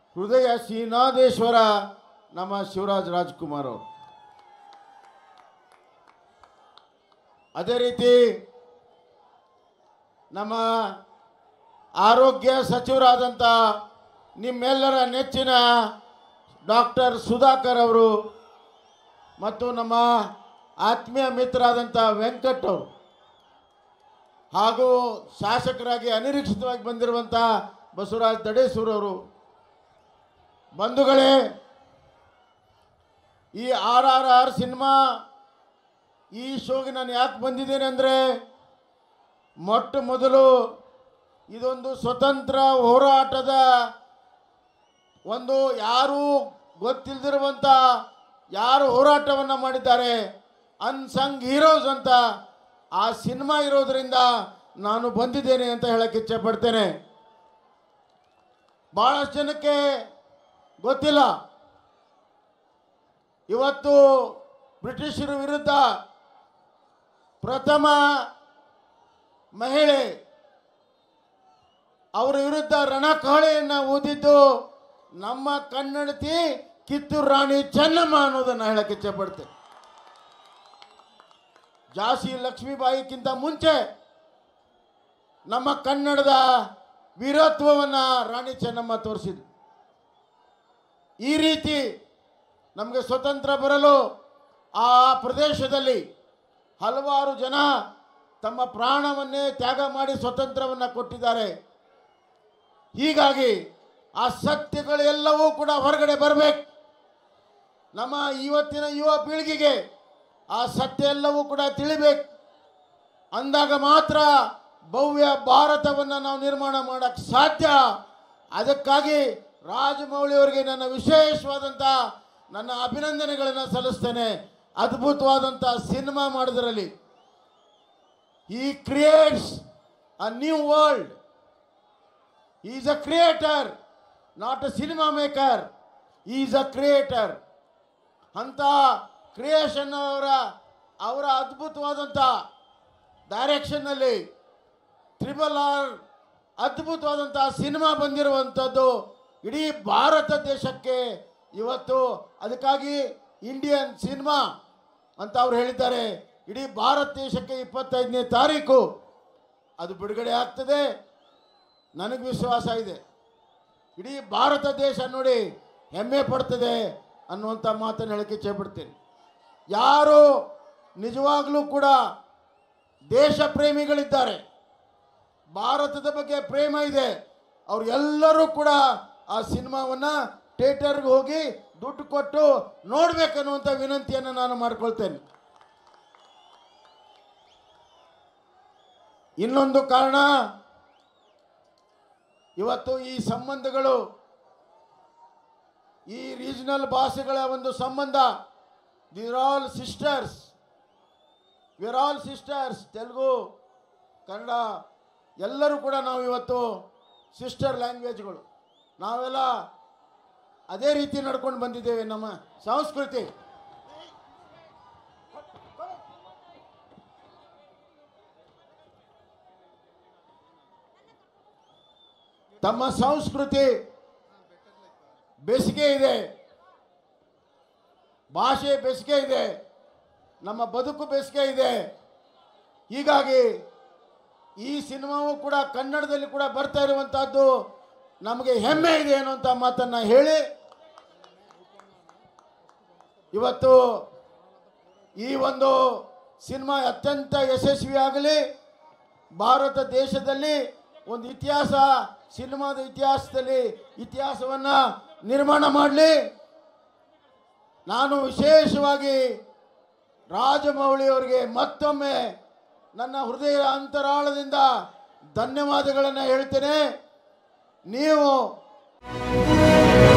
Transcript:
ಹೃದಯ ಶ್ರೀನಾಥೇಶ್ವರ ನಮ್ಮ ಶಿವರಾಜ್ ರಾಜ್ಕುಮಾರ್ ಅವರು ಅದೇ ರೀತಿ ನಮ್ಮ ಆರೋಗ್ಯ ಸಚಿವರಾದಂಥ ನಿಮ್ಮೆಲ್ಲರ ನೆಚ್ಚಿನ ಡಾಕ್ಟರ್ ಸುಧಾಕರ್ ಅವರು ಮತ್ತು ನಮ್ಮ ಆತ್ಮೀಯ ಮಿತ್ರರಾದಂಥ ವೆಂಕಟ್ ಅವರು ಹಾಗೂ ಶಾಸಕರಾಗಿ ಅನಿರೀಕ್ಷಿತವಾಗಿ ಬಂದಿರುವಂಥ ಬಸವರಾಜ್ ದಡೇಸೂರವರು ಬಂಧುಗಳೇ ಈ ಆರ್ ಆರ್ ಆರ್ ಸಿನಿಮಾ ಈ ಶೋಗೆ ನಾನು ಯಾಕೆ ಬಂದಿದ್ದೇನೆ ಅಂದರೆ ಮೊಟ್ಟ ಮೊದಲು ಇದೊಂದು ಸ್ವತಂತ್ರ ಹೋರಾಟದ ಒಂದು ಯಾರೂ ಗೊತ್ತಿಲ್ಲದಿರುವಂಥ ಯಾರು ಹೋರಾಟವನ್ನು ಮಾಡಿದ್ದಾರೆ ಅನ್ಸಂಗ್ ಹೀರೋಸ್ ಅಂತ ಆ ಸಿನಿಮಾ ಇರೋದರಿಂದ ನಾನು ಬಂದಿದ್ದೇನೆ ಅಂತ ಹೇಳಕ್ಕೆ ಇಚ್ಛೆ ಪಡ್ತೇನೆ ಭಾಳಷ್ಟು ಜನಕ್ಕೆ ಗೊತ್ತಿಲ್ಲ ಇವತ್ತು ಬ್ರಿಟಿಷರ ವಿರುದ್ಧ ಪ್ರಥಮ ಮಹಿಳೆ ಅವರ ವಿರುದ್ಧ ರಣಕಹಳೆಯನ್ನು ಊದಿದ್ದು ನಮ್ಮ ಕನ್ನಡತಿ ಕಿತ್ತೂರು ರಾಣಿ ಚೆನ್ನಮ್ಮ ಅನ್ನೋದನ್ನು ಹೇಳಕ್ಕೆ ಇಚ್ಛೆ ಪಡ್ತೇನೆ ಜಾಸಿ ಲಕ್ಷ್ಮೀಬಾಯಿಗಿಂತ ಮುಂಚೆ ನಮ್ಮ ಕನ್ನಡದ ವೀರತ್ವವನ್ನು ರಾಣಿ ಚೆನ್ನಮ್ಮ ತೋರಿಸಿದ್ರು ಈ ರೀತಿ ನಮಗೆ ಸ್ವತಂತ್ರ ಬರಲು ಆ ಪ್ರದೇಶದಲ್ಲಿ ಹಲವಾರು ಜನ ತಮ್ಮ ಪ್ರಾಣವನ್ನೇ ತ್ಯಾಗ ಮಾಡಿ ಸ್ವತಂತ್ರವನ್ನು ಕೊಟ್ಟಿದ್ದಾರೆ ಹೀಗಾಗಿ ಆ ಸತ್ಯಗಳೆಲ್ಲವೂ ಕೂಡ ಹೊರಗಡೆ ಬರಬೇಕು ನಮ್ಮ ಇವತ್ತಿನ ಯುವ ಪೀಳಿಗೆಗೆ ಆ ಸತ್ಯ ಎಲ್ಲವೂ ಕೂಡ ತಿಳಿಬೇಕು ಅಂದಾಗ ಮಾತ್ರ ಭವ್ಯ ಭಾರತವನ್ನು ನಾವು ನಿರ್ಮಾಣ ಮಾಡೋಕ್ಕೆ ಸಾಧ್ಯ ಅದಕ್ಕಾಗಿ ರಾಜಮೌಳಿ ಅವರಿಗೆ ನನ್ನ ವಿಶೇಷವಾದಂಥ ನನ್ನ ಅಭಿನಂದನೆಗಳನ್ನು ಸಲ್ಲಿಸ್ತೇನೆ ಅದ್ಭುತವಾದಂಥ ಸಿನಿಮಾ ಮಾಡೋದರಲ್ಲಿ ಈ creates a new world is a creator not a cinema maker is a creator ಅಂಥ ಕ್ರಿಯೇಷನ್ ಅವರ ಅವರ ಅದ್ಭುತವಾದಂಥ ಡೈರೆಕ್ಷನ್ನಲ್ಲಿ ತ್ರಿಬಲ್ ಆರ್ ಅದ್ಭುತವಾದಂಥ ಸಿನಿಮಾ ಬಂದಿರುವಂಥದ್ದು ಇಡೀ ಭಾರತ ದೇಶಕ್ಕೆ ಇವತ್ತು ಅದಕ್ಕಾಗಿ ಇಂಡಿಯನ್ ಸಿನಿಮಾ ಅಂತ ಅವ್ರು ಹೇಳಿದ್ದಾರೆ ಇಡೀ ಭಾರತ ದೇಶಕ್ಕೆ ಇಪ್ಪತ್ತೈದನೇ ತಾರೀಕು ಅದು ಬಿಡುಗಡೆ ಆಗ್ತದೆ ನನಗೆ ವಿಶ್ವಾಸ ಇದೆ ಇಡೀ ಭಾರತ ದೇಶ ನೋಡಿ ಹೆಮ್ಮೆ ಪಡ್ತದೆ ಅನ್ನುವಂಥ ಮಾತನ್ನು ಹೇಳಕ್ಕೆ ಇಚ್ಛೆಪಡ್ತೀನಿ ಯಾರು ನಿಜವಾಗಲೂ ಕೂಡ ದೇಶ ಪ್ರೇಮಿಗಳಿದ್ದಾರೆ ಭಾರತದ ಬಗ್ಗೆ ಪ್ರೇಮ ಇದೆ ಅವ್ರು ಎಲ್ಲರೂ ಕೂಡ ಆ ಸಿನಿಮಾವನ್ನು ಥಿಯೇಟರ್ಗೆ ಹೋಗಿ ದುಡ್ಡು ಕೊಟ್ಟು ನೋಡ್ಬೇಕನ್ನುವಂಥ ವಿನಂತಿಯನ್ನು ನಾನು ಮಾಡ್ಕೊಳ್ತೇನೆ ಇನ್ನೊಂದು ಕಾರಣ ಇವತ್ತು ಈ ಸಂಬಂಧಗಳು ಈ ರೀಜನಲ್ ಭಾಷೆಗಳ ಒಂದು ಸಂಬಂಧ we're all sisters we're all sisters Telugu Kannada ಎಲ್ಲರೂ ಕೂಡ ನಾವು ಇವತ್ತು ಸಿಸ್ಟರ್ ಲ್ಯಾಂಗ್ವೇಜ್ಗಳು ನಾವೆಲ್ಲ ಅದೇ ರೀತಿ ನಡ್ಕೊಂಡು ಬಂದಿದ್ದೇವೆ ನಮ್ಮ ಸಂಸ್ಕೃತಿ ತಮ್ಮ ಸಂಸ್ಕೃತಿ ಬೇಸಿಗೆ ಇದೆ ಭಾಷೆ ಬೇಸಿಗೆ ಇದೆ ನಮ್ಮ ಬದುಕು ಬೇಸಿಗೆ ಇದೆ ಹೀಗಾಗಿ ಈ ಸಿನಿಮಾವು ಕೂಡ ಕನ್ನಡದಲ್ಲಿ ಕೂಡ ಬರ್ತಾ ಇರುವಂತಹದ್ದು ನಮಗೆ ಹೆಮ್ಮೆ ಇದೆ ಅನ್ನುವಂಥ ಮಾತನ್ನು ಹೇಳಿ ಇವತ್ತು ಈ ಒಂದು ಸಿನಿಮಾ ಅತ್ಯಂತ ಯಶಸ್ವಿಯಾಗಲಿ ಭಾರತ ದೇಶದಲ್ಲಿ ಒಂದು ಇತಿಹಾಸ ಸಿನಿಮಾದ ಇತಿಹಾಸದಲ್ಲಿ ಇತಿಹಾಸವನ್ನು ನಿರ್ಮಾಣ ಮಾಡಲಿ ನಾನು ವಿಶೇಷವಾಗಿ ರಾಜಮೌಳಿ ಅವರಿಗೆ ಮತ್ತೊಮ್ಮೆ ನನ್ನ ಹೃದಯ ಅಂತರಾಳದಿಂದ ಧನ್ಯವಾದಗಳನ್ನು ಹೇಳ್ತೇನೆ ನೀವು